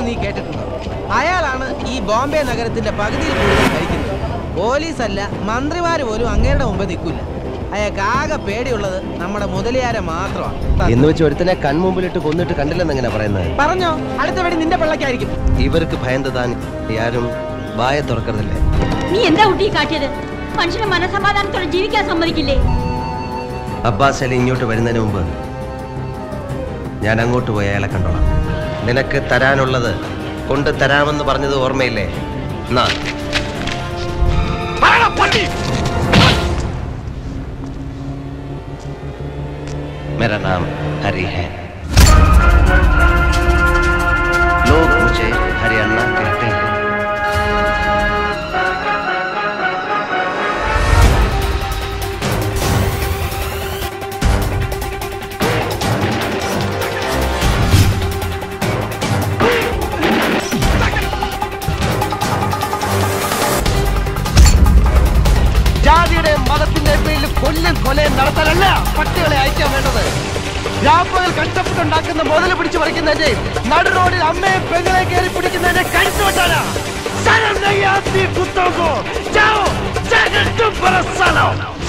നീ കേട്ടിട്ടുണ്ടോ അയാളാണ് ഈ ബോംബെ നഗരത്തിന്റെ പകുതിയിൽ കൂടുതൽ ഭരിക്കുന്നത് പോലീസല്ല മന്ത്രിമാര് പോലും അങ്ങേരുടെ മുമ്പ് നിൽക്കില്ല അയാൾക്ക് ആകെ പേടിയുള്ളത് നമ്മുടെ മുതലിയാരെ മാത്രമാണ് എന്ന് വെച്ച് ഒരുത്തനെ കൺമുമ്പിലിട്ട് കൊന്നിട്ട് കണ്ടില്ലെന്ന് എങ്ങനെ പറയുന്നത് പറഞ്ഞോ അടുത്ത വെടി നിന്റെ പിള്ളക്കായിരിക്കും ഇവർക്ക് ഭയന്ന് താൻ ആരും വായ തുറക്കരുതല്ലേ നീ എന്താ കുട്ടി കാട്ടിയത് മനുഷ്യനെ മനസമാധാനത്തോടെ ജീവിക്കാൻ സമ്മതിക്കില്ലേ അബ്ബാസ് അലി ഇങ്ങോട്ട് വരുന്നതിന് മുമ്പ് ഞാൻ അങ്ങോട്ട് പോയി അയാളെ കണ്ടോളാം നിനക്ക് തരാനുള്ളത് കൊണ്ട് തരാമെന്ന് പറഞ്ഞത് ഓർമ്മയില്ലേ എന്നാ मेरा नाम हरि है लोग मुझे हरियाणा कहते हैं ജാതിയുടെ മതത്തിന്റെ പേരിൽ കൊല്ലും കൊലയും നടത്താനല്ല പട്ടികളെ അയക്കാൻ വേണ്ടത് രാപ്പകൽ കഷ്ടപ്പെട്ടുണ്ടാക്കുന്ന മുതൽ പിടിച്ചു പറിക്കുന്നതിന്റെ നടു റോഡിൽ അമ്മയെ പെങ്ങളെ കയറി പിടിക്കുന്നതിന്റെ കഴുത്ത് വെട്ടാനാ ശരം നെയ്യാത്തി കുത്തോക്കോ ചാവോ ജഗത്തും പറ സ്ഥലം